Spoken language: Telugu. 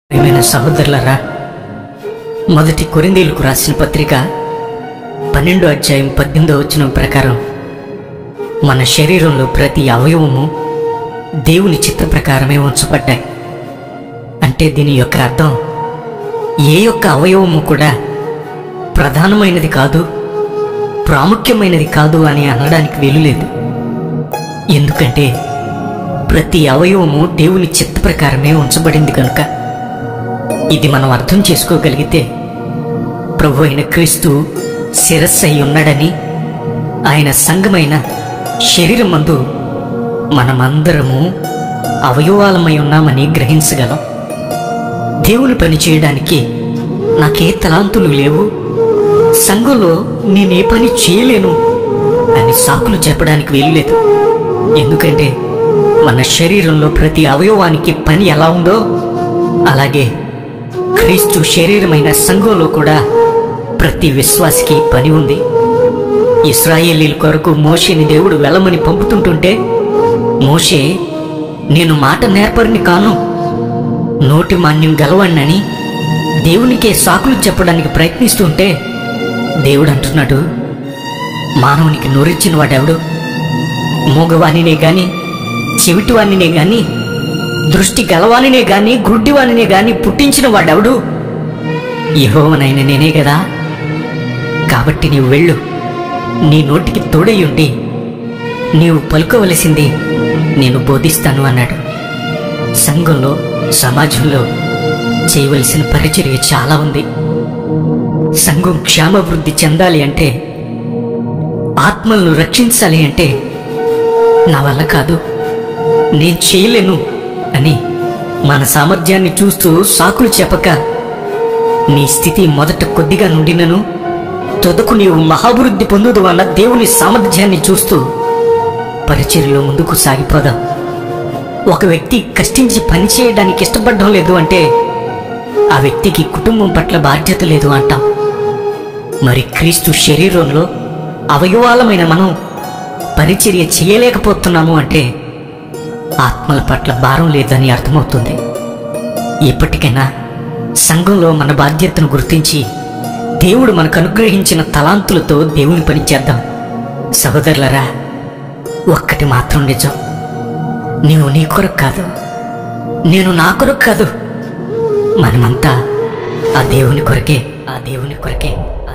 ప్రియమైన సహోదరులరా మొదటి కొరిందీలకు రాసిన పత్రిక పన్నెండో అధ్యాయం పద్దెనిమిదో వచనం ప్రకారం మన శరీరంలో ప్రతి అవయవము దేవుని చిత్త ప్రకారమే ఉంచబడ్డాయి అంటే దీని యొక్క అర్థం ఏ యొక్క అవయవము కూడా ప్రధానమైనది కాదు ప్రాముఖ్యమైనది కాదు అని అనడానికి వీలులేదు ఎందుకంటే ప్రతి అవయవము దేవుని చిత్త ప్రకారమే ఉంచబడింది కనుక ఇది మనం అర్థం చేసుకోగలిగితే ప్రభు అయిన క్రీస్తు శిరస్సు అయి ఉన్నాడని ఆయన సంఘమైన శరీరం మందు మనమందరము అవయవాలమై ఉన్నామని గ్రహించగలం దేవుని పని చేయడానికి నాకే తలాంతులు లేవు సంఘంలో నేనే పని చేయలేను అని సాకులు చెప్పడానికి వీల్లేదు ఎందుకంటే మన శరీరంలో ప్రతి అవయవానికి పని ఎలా ఉందో అలాగే క్రీస్తు శరీరమైన సంఘంలో కూడా ప్రతి విశ్వాసికి పని ఉంది ఇస్రాయేలీల కొరకు మోషేని దేవుడు వెళ్ళమని పంపుతుంటుంటే మోషే నేను మాట నేర్పరిని కాను నోటి మాన్యం గలవాణ్ణని దేవునికే సాకులు చెప్పడానికి ప్రయత్నిస్తుంటే దేవుడు అంటున్నాడు మానవునికి నోరిచ్చిన వాడెవడు మూగవాణినే గాని చెవిటివాణినే గాని దృష్టి గలవానినే గాని గుడ్డివానినే గాని పుట్టించిన వాడెవడు యహోవనైన నేనే కదా కాబట్టి నీవు వెళ్ళు నీ నోటికి తోడయ్యుండి నీవు పలుకోవలసింది నేను బోధిస్తాను అన్నాడు సంఘంలో సమాజంలో చేయవలసిన పరిచర్య చాలా ఉంది సంఘం క్షేమవృద్ధి చెందాలి అంటే ఆత్మలను రక్షించాలి అంటే నా వల్ల కాదు నేను చేయలేను అని మన సామర్థ్యాన్ని చూస్తూ సాకులు చెప్పక నీ స్థితి మొదట కొద్దిగా నుండినను తొదకు నీవు మహాభివృద్ధి పొందుదు అన్న దేవుని సామర్థ్యాన్ని చూస్తూ పరిచర్యలో ముందుకు సాగిపోదాం ఒక వ్యక్తి కష్టించి పని చేయడానికి ఇష్టపడడం లేదు అంటే ఆ వ్యక్తికి కుటుంబం పట్ల బాధ్యత లేదు అంటాం మరి క్రీస్తు శరీరంలో అవయవాలమైన మనం పరిచర్య చేయలేకపోతున్నాము అంటే ఆత్మల పట్ల భారం లేదని అర్థమవుతుంది ఇప్పటికైనా సంఘంలో మన బాధ్యతను గుర్తించి దేవుడు మనకు అనుగ్రహించిన తలాంతులతో దేవుని పని చేద్దాం సహోదరులరా ఒక్కటి మాత్రం నిజం నీవు నీ కొరకు కాదు నేను నా కొరకు కాదు మనమంతా ఆ దేవుని కొరకే ఆ దేవుని కొరకే